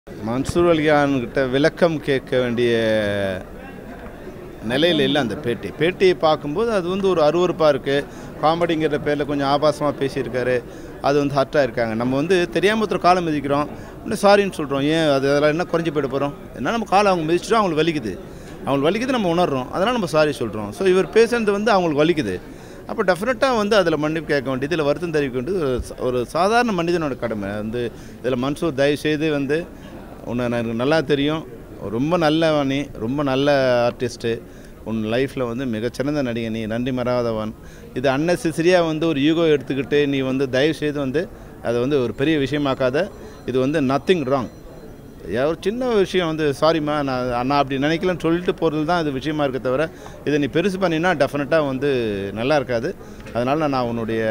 மன்சூர் அலிகான்கிட்ட விளக்கம் கேட்க வேண்டிய நிலையில் இல்லை அந்த பேட்டி பேட்டியை பார்க்கும்போது அது வந்து ஒரு அருவருப்பாக இருக்குது காமெடிங்கிற பேரில் கொஞ்சம் ஆபாசமாக பேசியிருக்காரு அது வந்து ஹர்ட்டாக இருக்காங்க நம்ம வந்து தெரியாமல் ஒருத்தர் காலம் மிதிக்கிறோம் இன்னும் சாரின்னு சொல்கிறோம் ஏன் அது அதெல்லாம் என்ன குறைஞ்சி போயிட போகிறோம் என்ன நம்ம காலை அவங்க மிதிச்சிட்டோம் அவங்களுக்கு வலிக்குது அவங்களுக்கு வலிக்குது நம்ம உணர்றோம் அதனால் நம்ம சாரி சொல்கிறோம் ஸோ இவர் பேசுறது வந்து அவங்களுக்கு வலிக்குது அப்போ டெஃபினட்டாக வந்து அதில் மன்னிப்பு கேட்க வேண்டியது இதில் வருத்தம் தெரிவிக்க வேண்டியது ஒரு ச- ஒரு சாதாரண மனிதனோட கடமை வந்து இதில் மன்சூர் தயவு செய்து வந்து உன்னை எனக்கு நல்லா தெரியும் ரொம்ப நல்லவனி ரொம்ப நல்ல ஆர்டிஸ்ட்டு உன் லைஃப்பில் வந்து மிகச்சிறந்த நடிகை நீ நன்றி மறாதவன் இது அன்னெசரியாக வந்து ஒரு ஈகோ எடுத்துக்கிட்டு நீ வந்து தயவு செய்து வந்து அதை வந்து ஒரு பெரிய விஷயமாக்காத இது வந்து நத்திங் ராங் ஏன் ஒரு சின்ன விஷயம் வந்து சாரிம்மா நான் நான் அப்படி நினைக்கலன்னு சொல்லிட்டு போகிறது தான் இது விஷயமா இருக்க தவிர இதை நீ பெருசு பண்ணினா டெஃபினட்டாக வந்து நல்லா இருக்காது அதனால் நான் உன்னுடைய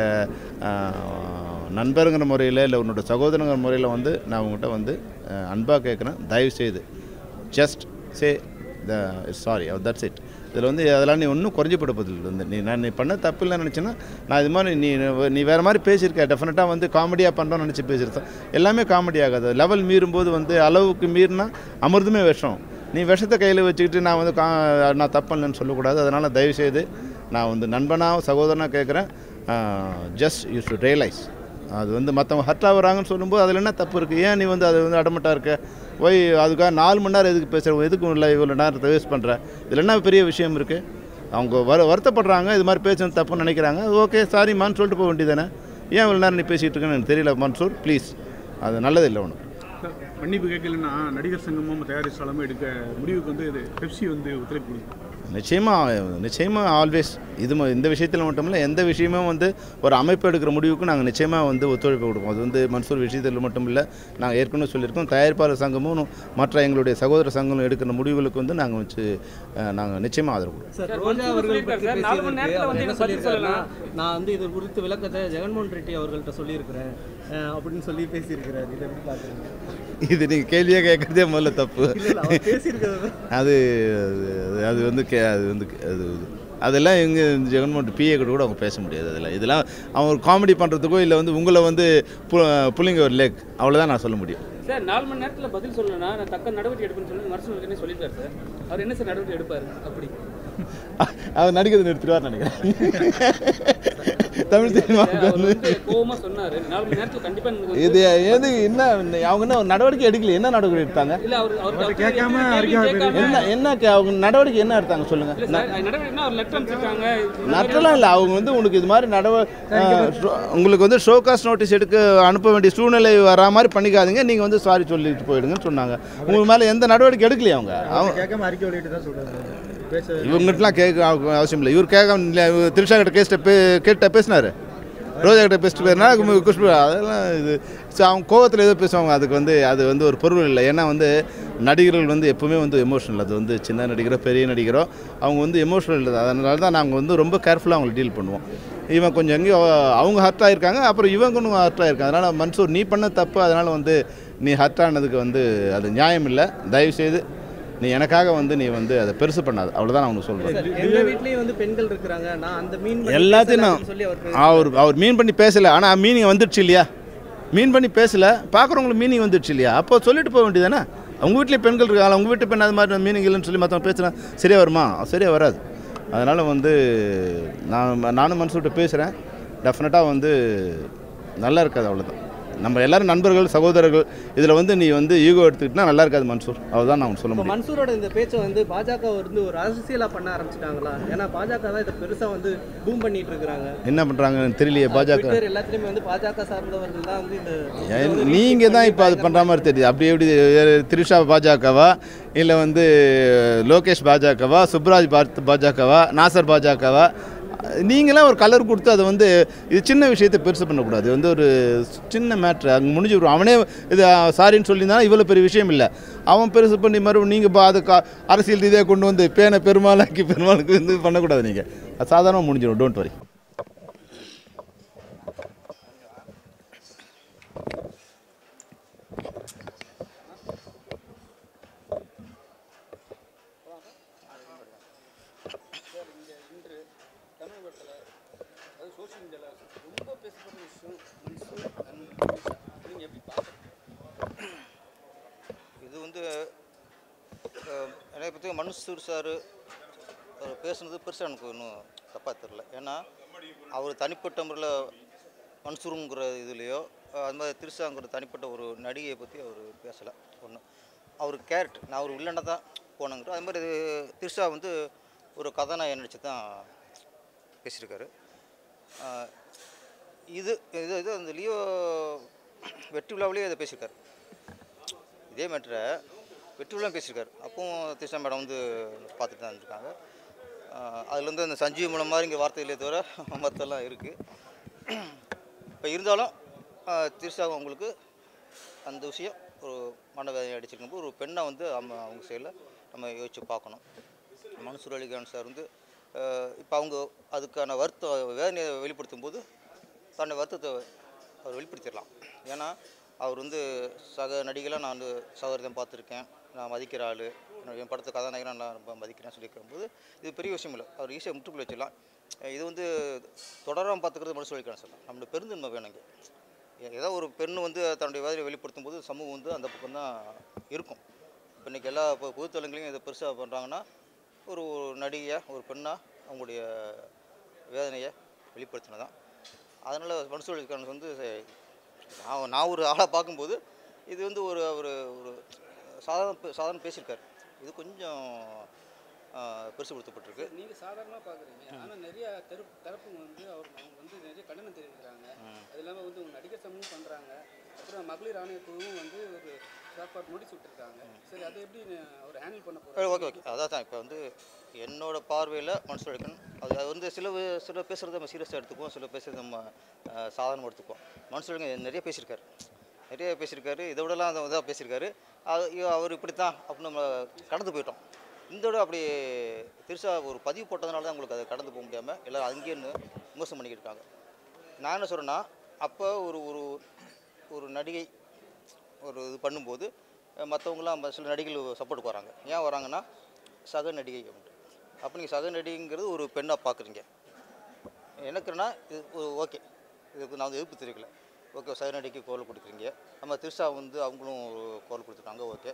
ஆஹ், நண்பருங்கிற முறையில் இல்லை உன்னோட சகோதரங்கிற முறையில் வந்து நான் உங்கள்கிட்ட வந்து அன்பாக கேட்குறேன் தயவு செய்து just say the sorry that's it இதில் வந்து அதெல்லாம் நீ ஒன்றும் குறைஞ்சி போடுப்பதில்லை வந்து நீ நான் நீ பண்ண தப்பு இல்லைன்னு நினச்சேன்னா நான் இது மாதிரி நீ நீ வேறு மாதிரி பேசியிருக்க டெஃபினட்டாக வந்து காமெடியாக பண்ணுறோன்னு நினச்சி பேசியிருக்கேன் எல்லாமே காமெடி ஆகாது லெவல் மீறும்போது வந்து அளவுக்கு மீறினா அமிர்தமே விஷம் நீ விஷத்தை கையில் வச்சுக்கிட்டு நான் வந்து கா நான் தப்பு இல்லைன்னு சொல்லக்கூடாது அதனால் தயவுசெய்து நான் வந்து நண்பனாக சகோதரனாக கேட்குறேன் ஜஸ்ட் யூ ஷுட் ரியலைஸ் அது வந்து மற்றவங்க ஹர்ட் ஆகுறாங்கன்னு சொல்லும்போது அதில் என்ன தப்பு இருக்குது ஏன் நீ வந்து அது வந்து அடமட்டாக இருக்க ஒய் அதுக்காக நாலு மணி நேரம் எதுக்கு பேசுகிற எதுக்கு இல்லை இவ்வளோ நேரத்தை வேஸ்ட் பண்ணுற இதில் என்ன பெரிய விஷயம் இருக்குது அவங்க வர வருத்தப்படுறாங்க இது மாதிரி பேசுறது தப்புன்னு நினைக்கிறாங்க ஓகே சாரிம்மான்னு சொல்லிட்டு போக வேண்டியதானே ஏன் இவ்வளோ நேரம் நீ பேசிகிட்டு இருக்கேன்னு எனக்கு தெரியல மன்சூர் ப்ளீஸ் அது நல்லதில்லை ஒன்று மன்னிப்பு கேட்கலன்னா நடிகர் சங்கமும் தயாரிப்பாளரும் எடுக்க முடிவுக்கு வந்து இது பெப்சி வந்து ஒத்துழைப்பு கொடுக்கும் நிச்சயமாக நிச்சயமாக ஆல்வேஸ் இது ம- இந்த விஷயத்தில் மட்டும் இல்லை எந்த விஷயமும் வந்து ஒரு அமைப்பு எடுக்கிற முடிவுக்கு நாங்கள் நிச்சயமாக வந்து ஒத்துழைப்பு கொடுப்போம் அது வந்து மன்சூர் விஷயத்தில் மட்டும் இல்லை நாங்கள் ஏற்கனவே சொல்லியிருக்கோம் தயாரிப்பாளர் சங்கமும் மற்ற எங்களுடைய சகோதர சங்கங்களும் எடுக்கிற முடிவுகளுக்கு வந்து நாங்கள் வச்சு நாங்கள் நிச்சயமாக ஆதரவு கொடுப்போம் சார் சார், ரோஜா மன்சூர் அவர்கள் சொல்லியிருக்காரு பற்றி சார், நாலு மணி பேசியதற்கு நேரத்துல அவர் வந்து என்ன எனக்கு பதில் சொல்லியிருக்காருன்னா சொல்லலாம். நான் வந்து இது குறித்து விளக்கத்தை ஜெகன்மோகன் ரெட்டி அவர்கள்ட்ட சொல்லியிருக்கிறேன் அஹ், அப்படின்னு சொல்லி பேசியிருக்கிறார் இதை எப்படி பார்க்குறீங்க இது நீங்கள் கேள்வியாக கேட்குறதே முதல்ல தப்பு இல்லை இல்லை அவர் பேசியிருக்கிறது அது அது- அது வந்து கே அது வந்து கே- அது அதெல்லாம் எங்க ஜெகன்மோகன் பிஏ கூட கூட அவங்க பேச முடியாது அதெல்லாம் இதெல்லாம் அவங்க காமெடி பண்ணுறதுக்கோ இல்லை வந்து உங்களை வந்து பு- புள்ளிங்க ஒரு லேக் அவ்வளோதான் நான் சொல்ல முடியும் சார் நாலு மணி நேரத்துல பதில் சொல்லணும்னா நான் தக்க நடவடிக்கை எடுப்பேன்னு சொல்லி மருத்துவர்களே சொல்லியிருக்காரு சார் அவர் என்ன சார் நடவடிக்கை எடுப்பாரு அப்படி அவர் நடிக்கிறது நிறுத்திடுவார் நினைக்கிறேன் தமிழ் சினிமாவுக்கு அவர் வந்து வந்து கோவமா சொன்னாரு நாலு மணி நேரத்துல கண்டிப்பா எனக்கு வந்து- இது எது என்ன அவங்க என்ன ஒரு நடவடிக்கை எடுக்கல என்ன நடவடிக்கை எடுத்தாங்க இல்ல அவர் அவர் கேட்காம கேள்வி அறிக்கை கேட்காம என்ன என்ன கே- அவங்க நடவடிக்கை என்ன எடுத்தாங்க சொல்லுங்க இல்ல சார் நடவடிக்கைனா ஒரு லெட்டர் அனுப்பிச்சிருக்காங்க நட்டலாம் இல்லை அவங்க வந்து உனக்கு இது மாதிரி நடவ அஹ், ஷோ- உங்களுக்கு வந்து ஷோகாஸ் நோட்டீஸ் எடுக்க அனுப்ப வேண்டிய சூழ்நிலை வரா மாதிரி பண்ணிக்காதீங்க நீங்கள் வந்து சாரி சொல்லிட்டு போயிடுங்கன்னு சொன்னாங்க உங்களுக்கு மேலே எந்த நடவடிக்கை எடுக்கலையே அவங்க அவங்க கேட்காம அறிக்கை வெளியிட்டு தான் சொல்கிறாங்க பேச இவங்ககிட்டலாம் கேட்க அவ- அவசியம் இல்லை இவர் கேட்க இல்லை இவர் திரிஷா கிட்ட கேஸ்ட்ட பே கேட்ட பேசினார் ரோஜா கிட்ட பேசிட்டு போயிருந்தா குஷ்பு அதெல்லாம் இது ஸோ அவங்க கோவத்தில் ஏதோ பேசுவாங்க அதுக்கு வந்து அது வந்து ஒரு பொருள் இல்லை ஏன்னா வந்து நடிகர்கள் வந்து எப்பவுமே வந்து எமோஷனல் அது வந்து சின்ன நடிகரோ பெரிய நடிகரோ அவங்க வந்து எமோஷனல் இல்லை அதனால தான் நாங்கள் வந்து ரொம்ப கேர்ஃபுல்லாக அவங்களை டீல் பண்ணுவோம் இவன் கொஞ்சம் எங்கேயோ அவங்க ஹர்ட் ஆயிருக்காங்க அப்புறம் இவங்க கொஞ்சம் ஹர்ட் ஆயிருக்காங்க அதனால் மன்சூர் நீ பண்ண தப்பு அதனால் வந்து நீ ஹர்ட் ஆனதுக்கு வந்து அது நியாயம் இல்லை தயவுசெய்து நீ எனக்காக வந்து நீ வந்து அதை பெருசு பண்ணாது அவ்வளோதான் நான் உனக்கு சொல்கிறேன் எங்க வீட்லயும் வந்து பெண்கள் இருக்கிறாங்க நான் அந்த மீன் பண்ணி எல்லாத்தையும் பேசல நான் அப்படின்னு சொல்லி அவர் பேசி- அவர் அவர் மீன் பண்ணி பேசலை ஆனால் மீனிங் வந்துடுச்சு இல்லையா மீன் பண்ணி பேசலை பார்க்குறவங்களுக்கு மீனிங் வந்துடுச்சு இல்லையா அப்போ சொல்லிட்டு போக வேண்டியதானே அவங்க வீட்டிலே பெண்கள் இருக்காங்க அவங்க வீட்டு பெண் அது மாதிரி மீனிங் இல்லைன்னு சொல்லி மற்றவங்க பேசுனா சரியா வருமா சரியா வராது அதனால் வந்து நான் நானும் மனசுவிட்டு பேசுகிறேன் டெஃபினட்டாக வந்து நல்லா இருக்காது அவ்வளோதான் நம்ம எல்லாரும் நண்பர்கள் சகோதரர்கள் இதில் வந்து நீ வந்து ஈகோ எடுத்துக்கிட்டா நல்லா இருக்காது மன்சூர் அவ்வளோதான் நான் சொல்ல இப்போ முடியும் மன்சூரோட இந்த பேச்சை வந்து பாஜக வந்து ஒரு அரசியலா பண்ண ஆரம்பிச்சிட்டாங்களா ஏன்னா பாஜக தான் இதை பெருசா வந்து பூம் பண்ணிட்டு இருக்காங்க என்ன பண்ணுறாங்கன்னு தெரியலையே பாஜக ட்விட்டர் எல்லாத்துலயுமே வந்து பாஜக சார்ந்தவர்கள் தான் வந்து இந்த நீங்கள் தான் இப்போ அது பண்ணுற மாதிரி தெரியுது அப்படி எப்படி அஹ், திரிஷா பாஜகவா இல்லை வந்து லோகேஷ் பாஜகவா சுப்ராஜ் பாரத் பாஜகவா நாசர் பாஜகவா நீங்களாம் ஒரு கலர் கொடுத்து அதை வந்து இது சின்ன விஷயத்தை பெருசு பண்ணக்கூடாது இது வந்து ஒரு சின்ன மேட்ரு அங்கே முடிஞ்சு விடும் அவனே இது சாரின்னு சொல்லியிருந்தாலும் இவ்வளோ பெரிய விஷயம் இல்லை அவன் பெருசு பண்ணி மறுபடியும் நீங்கள் இப்போ அது கா- அரசியல் ரீதியாக கொண்டு வந்து பேனை பெருமாளாக்கி பெருமாளுக்கு வந்து பண்ணக்கூடாது நீங்கள் அது சாதாரணமாக முடிஞ்சிடும் டோன்ட் வரி இது வந்து அஹ், என்னை பற்றி மன்சூர் சார் பேசுனது பெருசாக எனக்கு ஒன்றும் தப்பாக தெரில ஏன்னா அவர் தனிப்பட்ட முறையில் மன்சூருங்கிற இதுலேயோ அது மாதிரி திருசாங்கிற தனிப்பட்ட ஒரு நடிகையை பற்றி அவர் பேசலை ஒன்று அவர் கேரக்டர் நான் ஒரு வில்லனை தான் போனங்கிட்ட அது மாதிரி இது திருஷா வந்து ஒரு கதாநாயகன் நடிச்சு தான் பேசியிருக்காரு ஆஹ் இது இது இது அந்த லியோ வெற்றி விழாவிலேயே இதை பேசியிருக்காரு இதே மேட்டரை வெற்றி விழா பேசியிருக்காரு அப்பவும் திரிஷா மேடம் வந்து பார்த்துட்டு தான் இருந்திருக்காங்க ஆஹ் அதுலேருந்து அந்த சஞ்சீவ் மூலம் மாதிரி இங்கே வார்த்தைகளே தவிர மற்றெல்லாம் இருக்குது இப்போ இருந்தாலும் ஆஹ் திரிஷா உங்களுக்கு அந்த விஷயம் ஒரு மனவேதனை அடிச்சிருக்கும்போது ஒரு பெண்ணை வந்து நம்ம அவங்க சைடில் நம்ம யோசித்து பார்க்கணும் மன்சூர் அலிகான் சார் வந்து இப்போ அவங்க அதுக்கான வருத்தம் வேதனையை வெளிப்படுத்தும் போது தன்னை வருத்தத்தை அவர் வெளிப்படுத்திடலாம் ஏன்னா அவர் வந்து சக நடிகளாக நான் வந்து சகோதரத்தை பார்த்துருக்கேன் நான் மதிக்கிற ஆள் என் படத்தை கதாநாயகனாக நான் ரொம்ப மதிக்கிறேன்னு சொல்லியிருக்கும் போது இது பெரிய விஷயம் இல்லை அவர் ஈஸியாக முற்றுக்குள்ள வச்சிடலாம் அஹ் இது வந்து தொடராமல் பார்த்துக்கிறது மட்டும் சொல்லிக்கிறேன் சொல்லலாம் நம்மளுடைய பெருந்தன்மை வேணும் இங்கே ஏ- ஏதோ ஒரு பெண் வந்து தன்னுடைய வேலையை வெளிப்படுத்தும் போது சமூகம் வந்து அந்த பக்கம் தான் இருக்கும் இப்போ இன்றைக்கி எல்லா இப்போ பொதுத்தலங்களையும் இதை பெருசாக பண்ணுறாங்கன்னா ஒரு ஒரு நடிகையாக ஒரு பெண்ணாக அவங்களுடைய வேதனையை வெளிப்படுத்தினதான் அதனால் மனசு வந்து சே- நான் நான் ஒரு ஆளாக பார்க்கும்போது இது வந்து ஒரு ஒரு ஒரு சாதாரண பே- சாதாரண பேசியிருக்காரு இது கொஞ்சம் பெருசுப்படுத்தப்பட்டிருக்கு நீங்க சாதாரணமா பாக்குறீங்க ஆனா நிறைய தெரு தரப்புங்க வந்து அவர் அவங்க வந்து நிறைய கண்டனம் தெரிவிக்கிறாங்க அது இல்லாம வந்து உங்க நடிகர் சமூகம் பண்றாங்க அப்புறம் மகளிர் ஆணைய குழுவும் வந்து ஒரு சாப்பாடு நோட்டீஸ் விட்டுருக்காங்க சரி அதை எப்படி ந- அவர் ஹேண்டில் பண்ண போறாரு ஓகே ஓகே அதான் தான் இப்போ வந்து என்னோட பார்வையில் மனசு எடுக்கணும் அது அது வந்து சில வே- சில பேசுகிறத நம்ம சீரியஸாக எடுத்துக்குவோம் சில பேசுறது நம்ம அஹ், சாதாரணமாக எடுத்துக்குவோம் மனசு எடுக்க நிறைய பேசியிருக்காரு நிறைய பேசியிருக்காரு இதை விடலாம் அதை இதாக பேசியிருக்காரு அது ஐயோ, அவர் இப்படி தான் அப்படின்னு நம்ம கடந்து போயிட்டோம் இந்த விட அப்படி திருசா ஒரு பதிவு போட்டதுனால தான் உங்களுக்கு அதை கடந்து போக முடியாமல் எல்லோரும் அங்கேயே நின்னு விமர்சனம் பண்ணிக்கிட்டு இருக்காங்க நான் என்ன சொல்கிறேன்னா அப்போ ஒரு ஒரு ஒரு நடிகை ஒரு இது பண்ணும்போது மற்றவங்களாம் சில நடிகைகள் சப்போர்ட்டுக்கு வராங்க ஏன் வராங்கன்னா சக நடிகை அப்படின்ட்டு அப்போ நீங்கள் சக நடிகைங்கிறது ஒரு பெண்ணாக பார்க்குறீங்க எனக்குன்னா இது ஓகே இதுக்கு நான் வந்து எதிர்ப்பு தெரிவிக்கல ஓகே சக நடிகைக்கு குரல் கொடுக்குறீங்க நம்ம திருஷா வந்து அவங்களும் ஒரு குரல் கொடுத்துருக்காங்க ஓகே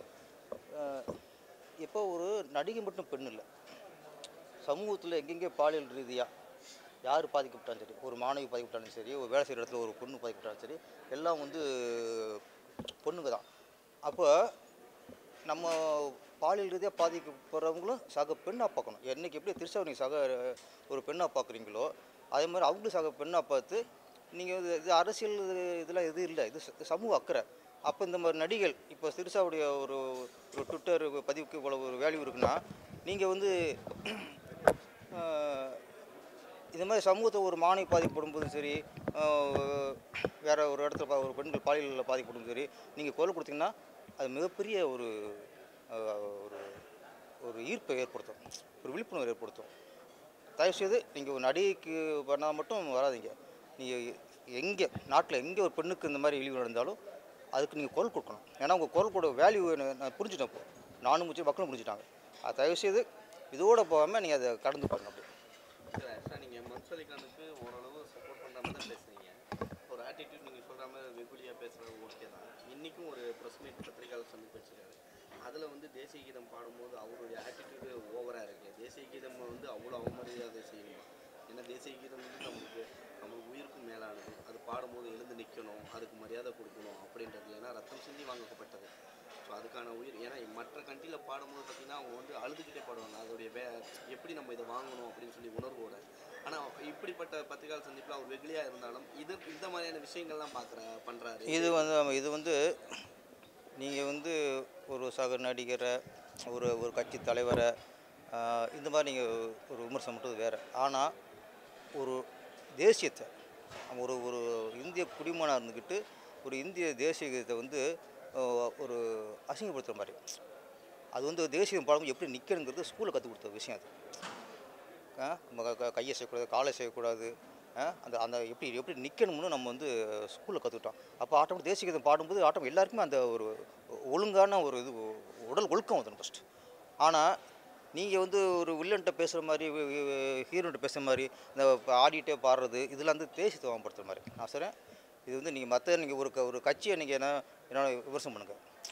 இப்போ ஒரு நடிகை மட்டும் பெண் இல்லை சமூகத்தில் எங்கெங்கே பாலியல் ரீதியாக யார் பாதிக்கப்பட்டாலும் சரி ஒரு மாணவி பாதிக்கப்பட்டாலும் சரி ஒரு வேலை செய்கிற இடத்துல ஒரு பொண்ணு பாதிக்கப்பட்டாலும் சரி எல்லாம் வந்து பொண்ணுங்க தான் அப்போ நம்ம பாலியல் ரீதியாக பாதிக்கப்படுறவங்களும் சக பெண்ணாக பார்க்கணும் என்னைக்கு எப்படி திருச்சாவை நீங்கள் சக ஒரு பெண்ணாக பார்க்குறீங்களோ அதே மாதிரி அவங்களும் சக பெண்ணாக பார்த்து நீங்கள் இது இது அரசியல் இது- இதெல்லாம் எதுவும் இல்லை இது ச- சமூக அக்கறை அப்போ இந்த மாதிரி நடிகள் இப்போ திருச்சாவுடைய ஒரு ஒரு ட்விட்டர் பதிவுக்கு இவ்வளோ ஒரு வேல்யூ இருக்குன்னா நீங்கள் வந்து ஆஹ், இந்த மாதிரி சமூகத்தை ஒரு மாணவி பாதிக்கப்படும் போதும் சரி ஆஹ், வேற ஒரு இடத்துல பா- ஒரு பெண்கள் பாலியலில் பாதிக்கப்படும் சரி நீங்கள் குரல் கொடுத்தீங்கன்னா அது மிகப்பெரிய ஒரு ஆஹ், ஒரு ஒரு ஈர்ப்பை ஏற்படுத்தும் ஒரு விழிப்புணர்வு ஏற்படுத்தும் தயவுசெய்து நீங்கள் ஒரு நடிகைக்கு பண்ணால் மட்டும் வராதீங்க நீங்கள் எங்கே நாட்டில் எங்கே ஒரு பெண்ணுக்கு இந்த மாதிரி இழிவு நடந்தாலும் அதுக்கு நீங்கள் குரல் கொடுக்கணும் ஏன்னா உங்கள் குரல் கூட வேல்யூ நான் புரிஞ்சுட்டேன் இப்போ நானும் முடிச்சு மக்களும் புரிஞ்சுட்டாங்க அது தயவுசெய்து இதோட போகாமல் நீங்கள் அதை கடந்து போகணும் அப்படி சார் ஆக்சுவலாக நீங்கள் மன்சூரிகானுக்கு ஓரளவு சப்போர்ட் பண்ணுற மாதிரி தான் பேசுறீங்க ஒரு ஆட்டிடியூட் நீங்கள் சொல்கிற மாதிரி வெகுலியாக பேசுகிறது ஓகே தான் இன்றைக்கும் ஒரு ப்ரெஸ் மீட் பத்திரிகையாளர் சந்திப்பு வச்சிருக்காரு அதில் வந்து தேசிய கீதம் பாடும்போது அவருடைய ஆட்டிடியூடு ஓவராக இருக்குது தேசிய கீதம் வந்து அவ்வளோ அவமரியாதை செய்யணுமா ஏன்னா தேசிய கீதம் வந்து நம்மளுக்கு நம்மளுக்கு உயிருக்கும் மேலானது அது பாடும்போது எழுந்து நிற்கணும் அதுக்கு மரியாதை கொடுக்கணும் அப்படின்றது ஏன்னா ரத்தம் சிந்தி வாங்கப்பட்டது ஸோ அதுக்கான உயிர் ஏன்னா மற்ற கண்ட்ரியில் பாடும்போது பார்த்தீங்கன்னா அவங்க வந்து அழுதுகிட்டே பாடுவாங்க அதோடைய வே எப்படி நம்ம இதை வாங்கணும் அப்படின்னு சொல்லி உணர்வோட ஆனால் இப்படிப்பட்ட பத்திரிகையாளர் சந்திப்பில் அவர் வெகுளியாக இருந்தாலும் இது இந்த மாதிரியான விஷயங்கள்லாம் பார்க்குற பண்ணுறாரு இது வந்து இது வந்து நீங்கள் வந்து ஒரு சக நடிகரை ஒரு ஒரு கட்சி தலைவரை ஆஹ், இந்த மாதிரி நீங்கள் ஒரு விமர்சனம் பண்ணுறது வேறு ஆனால் ஒரு தேசியத்தை ஒரு ஒரு இந்திய குடிமகனாக இருந்துக்கிட்டு ஒரு இந்திய தேசிய கீதத்தை வந்து ஆஹ், ஒரு அசிங்கப்படுத்துகிற மாதிரி அது வந்து தேசியம் பாடம் எப்படி நிற்கணுங்கிறது ஸ்கூலில் கற்றுக் கொடுத்த விஷயம் அது ஆ, நம்ம க- க- கையை செய்யக்கூடாது காலை செய்யக்கூடாது ஆ, அந்த அந்த எப்படி எப்படி நிற்கணும்னு நம்ம வந்து ஸ்கூலில் கற்றுக்கிட்டோம் அப்போ ஆட்டம் தேசிய கீதம் பாடும்போது ஆட்டம் எல்லாருக்குமே அந்த ஒரு ஒழுங்கான ஒரு இது உடல் ஒழுக்கம் வந்துடும் ஃபஸ்ட்டு ஆனால் நீங்கள் வந்து ஒரு வில்லன்ட்ட பேசுகிற மாதிரி ஹீரோன்ட்ட பேசுகிற மாதிரி இந்த ஆடிட்டே பாடுறது இதெல்லாம் வந்து தேசியத்தை வாங்கப்படுத்துகிற மாதிரி நான் சொல்கிறேன் இது வந்து நீங்கள் மற்ற நீங்கள் ஒரு க- ஒரு கட்சியை நீங்கள் என்ன என்ன விமர்சனம் பண்ணுங்கள்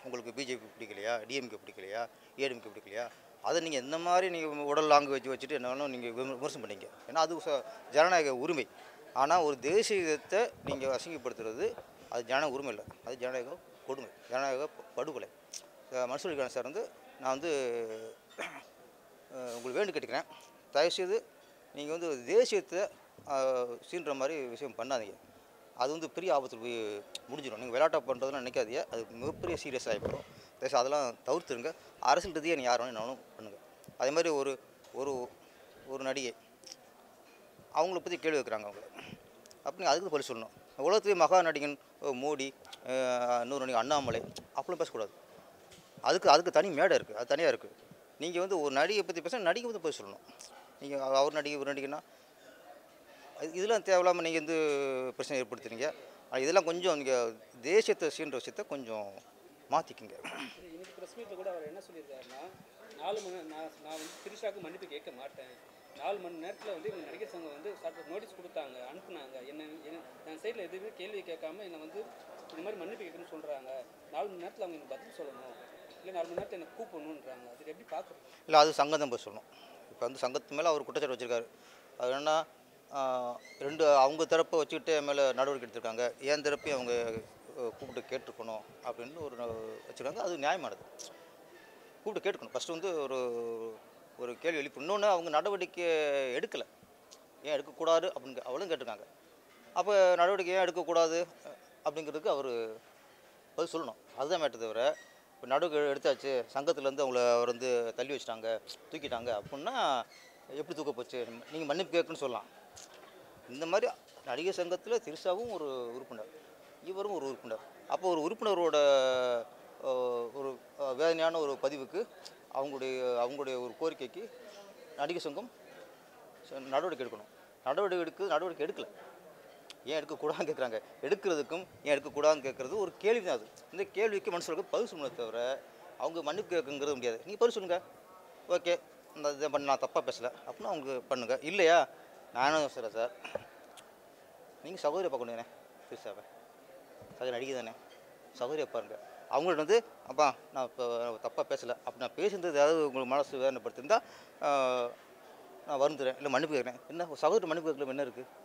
உங்களுக்கு பிஜேபி பிடிக்கலையா டிஎம்கே பிடிக்கலையா ஏடிஎம்கே பிடிக்கலையா அதை நீங்கள் இந்த மாதிரி நீங்கள் உடல் லாங்குவேஜ் வச்சுட்டு என்ன வேணாலும் நீங்கள் விமர்சனம் பண்ணீங்க ஏன்னா அது ச- ஜனநாயக உரிமை ஆனால் ஒரு தேசியத்தை நீங்கள் அசிங்கப்படுத்துறது அது ஜனநாயக உரிமை இல்லை அது ஜனநாயக கொடுமை ஜனநாயக ப- படுகொலை மனசூரிக்கான சார் வந்து நான் வந்து அஹ், உங்களுக்கு வேண்டு கேட்டுக்கிறேன் தயவுசெய்து நீங்கள் வந்து தேசியத்தை அஹ், சீன்ற மாதிரி விஷயம் பண்ணாதீங்க அது வந்து பெரிய ஆபத்தில் போய் முடிஞ்சிடும் நீங்கள் விளையாட்டா பண்ணுறதுலாம் நினைக்காதீங்க அது மிகப்பெரிய சீரியஸ் ஆகிப்படும் தயவுசெய்து அதெல்லாம் தவிர்த்துருங்க அரசியல் ரீதியாக நீ யார் வேணாலும் பண்ணுங்கள் அதே மாதிரி ஒரு ஒரு ஒரு நடிகை அவங்கள பற்றி கேள்வி வைக்கிறாங்க அவங்கள அப்போ நீங்கள் அதுக்கு பதில் சொல்லணும் உலகத்துலேயே மகா நடிகன் அஹ், மோடி அஹ், இன்னொரு நடிகன் அண்ணாமலை அப்படிலாம் பேசக்கூடாது அதுக்கு அதுக்கு தனி மேடை இருக்குது அது தனியாக இருக்குது நீங்கள் வந்து ஒரு நடிகை பற்றி பேச நடிகை பற்றி போய் சொல்லணும் நீங்கள் அவர் நடிகை இவர் நடிகைன்னா அது- இதெல்லாம் தேவையில்லாமல் நீங்கள் வந்து பிரச்சனை ஏற்படுத்துறீங்க அது இதெல்லாம் கொஞ்சம் நீங்கள் தேசியத்தை சீன்ற விஷயத்த கொஞ்சம் மாற்றிக்குங்க சரி, இன்னைக்கு ப்ரெஸ் மீட்டில் கூட அவர் என்ன சொல்லியிருக்காருன்னா நாலு மணி நான் நான் வந்து திரிஷாவுக்கு மன்னிப்பு கேட்க மாட்டேன் நாலு மணி நேரத்தில் வந்து எங்கள் நடிகர் சங்கம் வந்து சட்ட நோட்டீஸ் கொடுத்தாங்க அனுப்புனாங்க என்ன என்ன என் சைடில் எதுவுமே கேள்வி கேட்காம என்னை வந்து இந்த மாதிரி மன்னிப்பு கேட்கணும்னு சொல்கிறாங்க நாலு மணி நேரத்தில் அவங்க எனக்கு பதில் சொல்லணும் இல்லை நாலு மணி நேரத்தில் எனக்கு கூப்பிடணுன்றாங்க அதுக்கு எப்படி பார்க்குறீங்க இல்லை அது சங்கம் தான் போய் சொல்லணும் இப்போ வந்து சங்கத்து மேலே அவர் குற்றச்சாட்டு வச்சுருக்காரு அது என்னன்னா ஆஹ், ரெண்டு அவங்க தரப்பை வச்சுக்கிட்டு என் மேலே நடவடிக்கை எடுத்திருக்காங்க என் தரப்பையும் அவங்க அஹ், கூப்பிட்டு கேட்டிருக்கணும் அப்படின்னு ஒரு வச்சுருக்காங்க அது நியாயமானது கூப்பிட்டு கேட்டுக்கணும் ஃபஸ்ட்டு வந்து ஒரு ஒரு கேள்வி எழுப்பி இன்னொன்று அவங்க நடவடிக்கை எடுக்கலை ஏன் எடுக்கக்கூடாது அப்படின்னு கே- அவளும் கேட்டிருக்காங்க அப்போ நடவடிக்கை ஏன் எடுக்கக்கூடாது அஹ், அப்படிங்கிறதுக்கு அவர் பதில் சொல்லணும் அதுதான் மேட்டர் தவிர இப்போ நடுவு எடுத்தாச்சு சங்கத்துலேருந்து அவங்கள அவர் வந்து தள்ளி வச்சிட்டாங்க தூக்கிட்டாங்க அப்படின்னா எப்படி தூக்க போச்சு நீங்கள் மன்னிப்பு கேட்குன்னு சொல்லலாம் இந்த மாதிரி நடிகர் சங்கத்தில் திரிஷாவும் ஒரு உறுப்பினர் இவரும் ஒரு உறுப்பினர் அப்போ ஒரு உறுப்பினரோட அஹ், ஒரு அஹ், வேதனையான ஒரு பதிவுக்கு அவங்களுடைய அவங்களுடைய ஒரு கோரிக்கைக்கு நடிகர் சங்கம் ச- நடவடிக்கை எடுக்கணும் நடவடிக்கை எடுக்க நடவடிக்கை எடுக்கலை ஏன் எடுக்கக்கூடாதுன்னு கேட்குறாங்க எடுக்கிறதுக்கும் ஏன் எடுக்கக்கூடாதுன்னு கேட்குறது ஒரு கேள்வி தான் அது இந்த கேள்விக்கு மனுஷர்களுக்கு பதில் சொல்லணும் தவிர அவங்க மன்னிப்பு கேட்குங்கிறது முடியாது நீங்கள் பதில் சொல்லுங்கள் ஓகே இந்த இதை பண்ண நான் தப்பாக பேசலை அப்படின்னா அவங்க பண்ணுங்கள் இல்லையா நானும் சொல்கிறேன் சார் நீங்கள் சகோதரியை பார்க்கணும் தானே திருசாவை சகோதரி நடிகை தானே சகோதரியை பாருங்கள் அவங்கள்ட்ட வந்து அப்பா நான் இப்போ தப்பாக பேசலை அப்படி நான் பேசுனது ஏதாவது உங்களுக்கு மனசு வேதனைப்படுத்திருந்தா ஆஹ், நான் வருந்துறேன் இல்லை மன்னிப்பு கேட்குறேன் என்ன சகோதரி மன்னிப்பு கேட்கல என்ன இருக்குது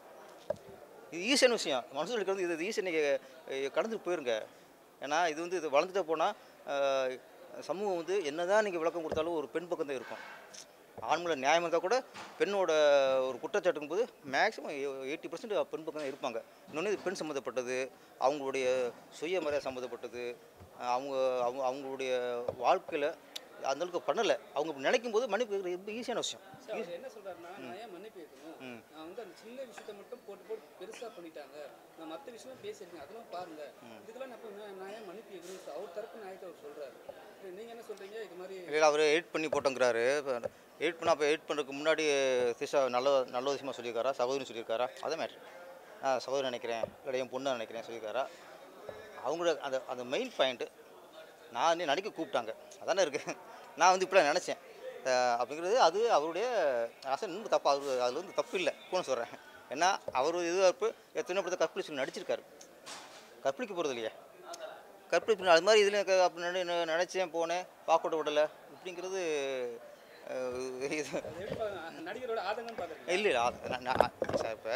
இது ஈஸியான விஷயம் மனசில் இருக்கிறது இது ஈஸியாக நீங்கள் கடந்துட்டு போயிருங்க ஏன்னா இது வந்து இது வளர்ந்துட்டே போனால் சமூகம் வந்து என்னதான் நீங்கள் விளக்கம் கொடுத்தாலும் ஒரு பெண் பக்கம் தான் இருக்கும் ஆண்களை நியாயம் இருந்தால் கூட பெண்ணோட ஒரு குற்றச்சாட்டுக்கும் போது மேக்ஸிமம் எயிட்டி பர்சன்ட் பெண் பக்கம் தான் இருப்பாங்க இன்னொன்று இது பெண் சம்மந்தப்பட்டது அவங்களுடைய சுயமரியாதை சம்மந்தப்பட்டது அஹ் அவங்க அவங்க அவங்களுடைய வாழ்க்கையில் அந்த அளவுக்கு பண்ணலை அவங்க இப்படி நினைக்கும் போது மன்னிப்பு கேட்குறது ரொம்ப ஈஸியான விஷயம் சார் அவர் என்ன சொல்றாருன்னா நான் ஏன் மன்னிப்பு கேட்கணும் நான் வந்து அந்த சின்ன விஷயத்தை மட்டும் போட்டு போட்டு பெருசா பண்ணிட்டாங்க நான் மற்ற விஷயம் பேசியிருக்கேன் அதெல்லாம் பாருங்க இதுக்கெல்லாம் நான் போய் நான் நான் ஏன் மன்னிப்பு கேட்கணும் அவர் தரப்பு நாயத்தை அவர் சொல்றாரு சரி, நீங்க என்ன சொல்றீங்க இது மாதிரி இல்லை அவர் எடிட் பண்ணி போட்டோங்கிறாரு எடிட் பண்ண அப்போ எடிட் பண்ணுறதுக்கு முன்னாடி திஷா நல்ல நல்ல விஷயமா சொல்லியிருக்காரா சகோதரி சொல்லியிருக்காரா அதான் மேட்ரு நான் சகோதரி நினைக்கிறேன் இல்லை என் பொண்ணு நினைக்கிறேன் சொல்லியிருக்காரா அவங்களோட அந்த அந்த மெயின் பாயிண்ட்டு நான் வந்து நடிக்க கூப்பிட்டாங்க அதானே இருக்குது நான் வந்து இப்படி நினச்சேன் அப்படிங்கிறது அது அவருடைய ஆசை இன்னும் தப்பு அது அதில் வந்து தப்பு இல்லை கூட சொல்கிறேன் ஏன்னா அவர் இதுவாக இருப்பு எத்தனை படத்தை கற்பழி சொல்லி நடிச்சிருக்காரு கற்பழிக்க போகிறது இல்லையா கற்பழிப்பு அது மாதிரி இதில் அப்படி நினை- நினை- நினைச்சேன் போனேன் பார்க்கக்கூட விடலை இப்படிங்கிறது அஹ், இது அது எப்படி பாருங்க, நடிகரோட ஆதங்கம் பாக்குறீங்க இல்லை இல்லை அது- நான் நான் சார் இப்போ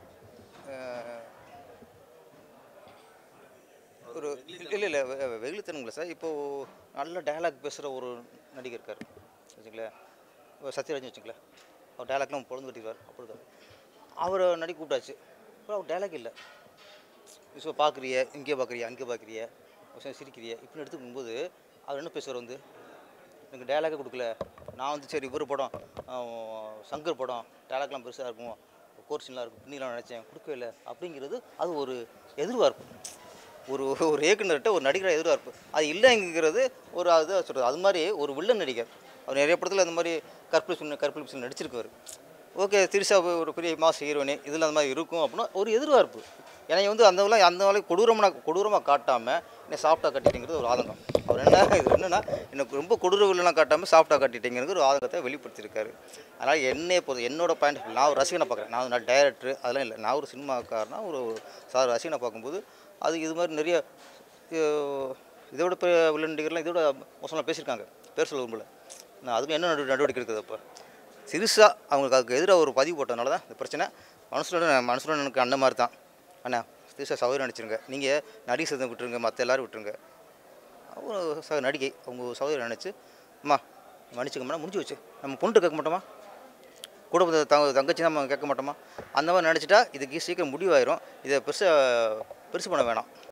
ஒரு இல்லை இல்லை வெகுளித்தனங்கள சார் இப்போது நல்ல டயலாக் பேசுகிற ஒரு நடிகர் இருக்கார் வச்சுங்களேன் இப்போ சத்யராஜன் வச்சுங்களேன் அவர் டயலாக்லாம் பொழுது கட்டிடுவார் அப்படி இருக்காரு அவரை நடிக்க கூப்பிட்டாச்சு அப்புறம் அவர் டயலாக் இல்லை ஸோ பார்க்குறிய இங்கே பார்க்குறிய அங்கே பார்க்குறிய சிரிக்கிறிய இப்படின்னு எடுத்துக்கும்போது அவர் என்ன பேசுவார் வந்து எனக்கு டயலாகே கொடுக்கல நான் வந்து சரி இவர் படம் ஆஹ், சங்கர் படம் டயலாக்லாம் பெருசாக இருக்கும் கோர்ஷன்லாம் இருக்கும் பின்னிலாம் நினச்சேன் கொடுக்கவே இல்லை அப்படிங்கிறது அது ஒரு எதிர்பார்ப்பு ஒரு ஒரு இயக்குனர்கிட்ட ஒரு நடிகர் எதிர்பார்ப்பு அது இல்லைங்கிறது ஒரு அது சொல்கிறது அது மாதிரி ஒரு வில்லன் நடிகர் அவர் நிறைய படத்தில் அந்த மாதிரி கற்பழி சொல்லி கற்பழி சொல்லி நடிச்சிருக்காரு ஓகே திருசா ஒரு பெரிய மாஸ் ஹீரோனி இதில் அந்த மாதிரி இருக்கும் அப்படின்னா ஒரு எதிர்பார்ப்பு என்னை வந்து அந்த வேலை அந்த வேலை கொடூரமாக கொடூரமாக காட்டாமல் என்னை சாஃப்டாக கட்டிட்டேங்கிறது ஒரு ஆதங்கம் அவர் என்ன இது என்னென்னா எனக்கு ரொம்ப கொடூர வில்லலாம் காட்டாமல் சாஃப்டாக கட்டிட்டேங்கிறது ஒரு ஆதங்கத்தை வெளிப்படுத்தியிருக்காரு அதனால் என்னைய பொறுத்த என்னோட பாயிண்ட் நான் ஒரு ரசிகனை பார்க்குறேன் நான் நான் டைரக்டர் அதெல்லாம் இல்லை நான் ஒரு சினிமாக்காரனா ஒரு சார் ரசிகனை பார்க்கும்போது அது இது மாதிரி நிறைய அஹ், இதோட பெரிய வில்லன் நடிகர்லாம் இதோட மோசமாக பேசியிருக்காங்க பேர் சொல்ல விரும்பல நான் அதுக்கு என்ன நடு நடவடிக்கை இருக்குது அப்போ சிறுசாக அவங்களுக்கு அதுக்கு எதிராக ஒரு பதிவு போட்டதுனால தான் இந்த பிரச்சனை மனசுல மனசுல எனக்கு அண்ணன் மாதிரி தான் அண்ணா சிறுசாக சௌகரியம் நினச்சிருங்க நீங்கள் நடிகை சதம் விட்டுருங்க மற்ற எல்லாரும் விட்டுருங்க அவங்க ச நடிகை அவங்க சௌகரியம் நினச்சி அம்மா மன்னிச்சுக்கம்மா முடிஞ்சு வச்சு நம்ம பொண்ணு கேட்க மாட்டோமா கூட பிறந்த தங்க தங்கச்சி நம்ம கேட்க மாட்டோமா அந்த மாதிரி நினச்சிட்டா இதுக்கு சீக்கிரம் முடிவாயிரும் இதை பெருசாக பெருசு பண்ண வேணாம்